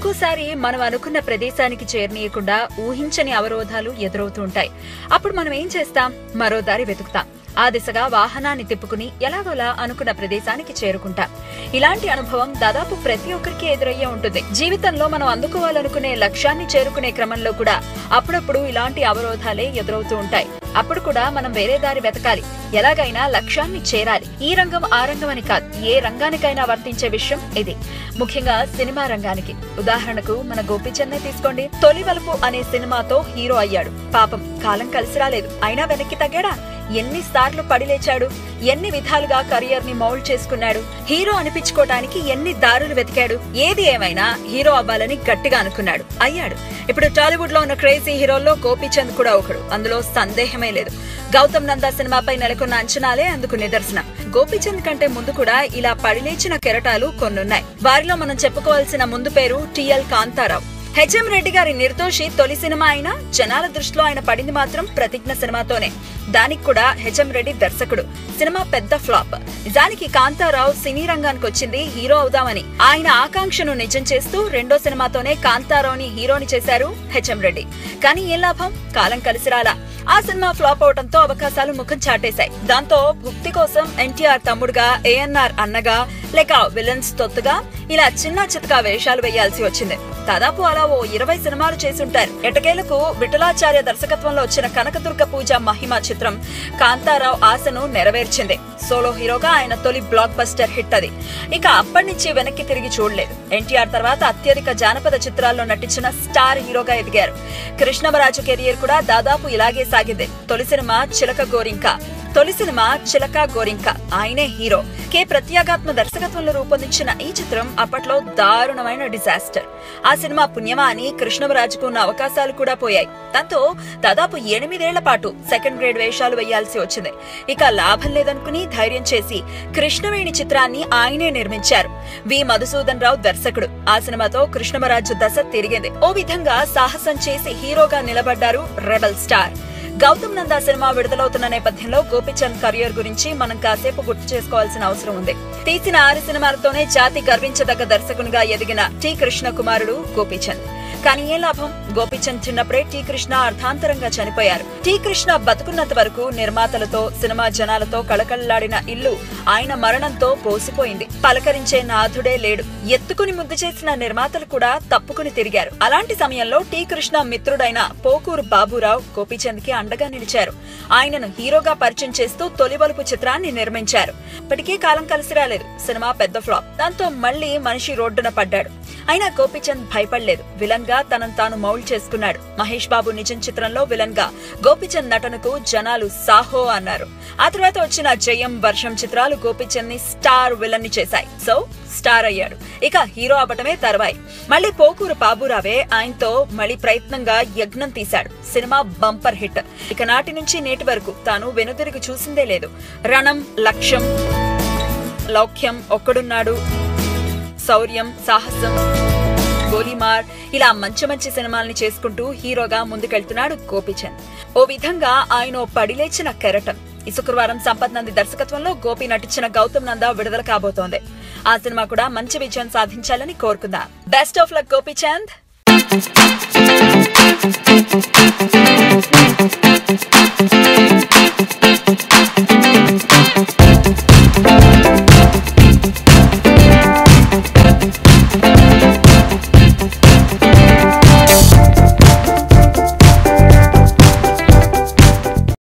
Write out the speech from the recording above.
ఒక్కోసారి మనం అనుకున్న ప్రదేశానికి చేరనీయకుండా ఊహించని అవరోధాలు ఎదురవుతూ ఉంటాయి అప్పుడు మనం ఏం చేస్తాం మరో దారి వెతుకుతాం ఆ దిశగా వాహనాన్ని తిప్పుకుని ఎలాగోలా అనుకున్న ప్రదేశానికి చేరుకుంటాం ఇలాంటి అనుభవం దాదాపు ప్రతి ఒక్కరికి ఎదురయ్యే ఉంటుంది జీవితంలో మనం అందుకోవాలనుకునే లక్ష్యాన్ని చేరుకునే క్రమంలో కూడా అప్పుడప్పుడు ఇలాంటి అవరోధాలే ఎదురవుతూ ఉంటాయి అప్పుడు కూడా మనం వేరే దారి వెతకాలి ఎలాగైనా లక్ష్యాన్ని చేరాలి ఈ రంగం ఆ రంగం అని కాదు ఏ రంగానికైనా వర్తించే విషయం ఇది ముఖ్యంగా సినిమా రంగానికి ఉదాహరణకు మన గోపీచంద్ తీసుకోండి తొలి వలుపు అనే సినిమాతో హీరో అయ్యాడు పాపం కాలం కలిసి రాలేదు అయినా వెనక్కి తగ్గాడా ఎన్ని సార్లు పడిలేచాడు ఎన్ని విధాలుగా కెరియర్ ని మౌల్డ్ చేసుకున్నాడు హీరో అనిపించుకోవడానికి ఎన్ని దారులు వెతికాడు ఏది ఏమైనా హీరో అవ్వాలని గట్టిగా అనుకున్నాడు అయ్యాడు ఇప్పుడు టాలీవుడ్ లో ఉన్న క్రేజీ హీరోల్లో గోపీచంద్ కూడా ఒకడు అందులో సందేహమే లేదు గౌతమ్ నందా సినిమాపై నెలకొన్న అంచనాలే అందుకు నిదర్శనం గోపీచంద్ కంటే ముందు కూడా ఇలా పడిలేచిన కెరటాలు కొన్నున్నాయి వారిలో మనం చెప్పుకోవాల్సిన ముందు పేరు టిఎల్ కాంతారావు హెచ్ఎం రెడ్డి గారి నిర్దోషి తొలి సినిమా అయినా జనాల దృష్టిలో ఆయన పడింది మాత్రం ప్రతిజ్ఞ సినిమాతోనే దానికి కూడా హెచ్ఎం రెడ్డి దర్శకుడు సినిమా పెద్ద ఫ్లాప్ నిజానికి కాంతారావు సినీ రంగానికి వచ్చింది హీరో అవుదామని ఆయన ఆకాంక్షను నిజం చేస్తూ రెండో సినిమాతోనే కాంతారావుని హీరోని చేశారు హెచ్ఎం రెడ్డి కానీ ఏం లాభం కాలం కలిసి రాలా ఆ సినిమా ఫ్లాప్ అవడంతో అవకాశాలు ముఖం చాటేశాయి దాంతో భుక్తి కోసం ఎన్టీఆర్ తమ్ముడుగా ఏఎన్ఆర్ అన్నగా లేక విలన్స్ తొత్తుగా ఇలా చిన్న చితకా వేషాలు వేయాల్సి వచ్చింది దాదాపు అలా ఓ ఇరవై సినిమాలు చేసుంటారు ఎటకేలకు విఠలాచార్య దర్శకత్వంలో వచ్చిన కనకదుర్గ పూజ మహిమ చిత్రం కాంతారావు ఆశను నెరవేర్చింది సోలో హీరోగా ఆయన తొలి బ్లాక్ బస్టర్ హిట్ అది ఇక అప్పటి నుంచి వెనక్కి తిరిగి చూడలేదు ఎన్టీఆర్ తర్వాత అత్యధిక జానపద చిత్రాల్లో నటించిన స్టార్ హీరోగా ఎదిగారు కృష్ణమరాజు కెరియర్ కూడా దాదాపు ఇలాగే సాగింది తొలి సినిమా చిలక గోరింక తొలి సినిమా చిలక గోరింక ఆయనే హీరో కె ప్రత్యాగాత్మ దర్శకత్వంలో రూపొందించిన ఈ చిత్రం అప్పట్లో దారుణమైన డిజాస్టర్ ఆ సినిమా పుణ్యమా అని కృష్ణమరాజుకు ఉన్న అవకాశాలు కూడా పోయాయి దాంతో దాదాపు ఎనిమిదేళ్ల పాటు సెకండ్ గ్రేడ్ వేషాలు వేయాల్సి వచ్చింది ఇక లాభం లేదనుకుని ధైర్యం చేసి కృష్ణవేణి చిత్రాన్ని ఆయనే నిర్మించారు వి మధుసూదన్ రావు దర్శకుడు ఆ సినిమాతో కృష్ణమరాజు దశ తిరిగింది ఓ విధంగా సాహసం చేసి హీరోగా నిలబడ్డారు రెబల్ స్టార్ గౌతమ్ నందా సినిమా విడుదలవుతున్న నేపథ్యంలో గోపిచంద్ కెరియర్ గురించి మనం కాసేపు గుర్తు చేసుకోవాల్సిన అవసరం ఉంది తీసిన ఆరు సినిమాలతోనే జాతి గర్వించదగ్గ దర్శకునిగా ఎదిగిన టి కృష్ణ కుమారుడు గోపిచంద్ కానీ ఏ లాభం గోపిచంద్ చిన్నప్పుడే టి కృష్ణ అర్థాంతరంగా చనిపోయారు టి కృష్ణ బతుకున్నంత వరకు నిర్మాతలతో సినిమా జనాలతో కళకళలాడిన ఇల్లు ఆయన మరణంతో పోసిపోయింది పలకరించే నాథుడే లేడు ఎత్తుకుని ముద్దు చేసిన నిర్మాతలు కూడా తప్పుకుని తిరిగారు అలాంటి సమయంలో టి కృష్ణ మిత్రుడైన పోకూరు బాబురావు గోపీచంద్ కి అండగా నిలిచారు ఆయనను హీరోగా పరిచయం చేస్తూ తొలివలుపు చిత్రాన్ని నిర్మించారు ఇప్పటికీ కాలం కలిసి రాలేదు సినిమా పెద్ద ఫ్లాప్ దాంతో మళ్లీ మనిషి రోడ్డున పడ్డాడు అయినా గోపీచంద్ భయపడలేదు విలన్ గా తనను తాను మౌల్డ్ చేసుకున్నాడు మహేష్ బాబు నిజం చిత్రంలో విలన్ గా గోపీచంద్ నటనకు జనాలు సాహో అన్నారు ఆ తర్వాత వచ్చిన జయం వర్షం చిత్రాలు గోపీచంద్ ని స్టార్ విలన్ ని చేశాయి సో స్టార్ అయ్యాడు ఇక హీరో అవ్వటమే తర్వాయి మళ్ళీ పోకూరు బాబురావే ఆయనతో మళ్ళీ ప్రయత్నంగా యజ్ఞం తీశాడు సినిమా బంపర్ హిట్ ఇక నాటి నుంచి నేటి వరకు తాను వెనుదిరిగి చూసిందే లేదు రణం లక్ష్యం లౌక్యం ఒక్కడున్నాడు శౌర్యం సాహసం గోలీమార్ ఇలా మంచి మంచి సినిమాల్ని చేసుకుంటూ హీరోగా ముందుకెళ్తున్నాడు గోపీచంద్ ఓ విధంగా ఆయన ఓ పడిలేచిన కెరటం ఈ శుక్రవారం సంపత్ నంది దర్శకత్వంలో గోపి నటించిన గౌతమ్ నంద విడుదల కాబోతోంది ఆ సినిమా కూడా మంచి విజయం సాధించాలని కోరుకుందాం బెస్ట్ ఆఫ్ లక్ గోపీచంద్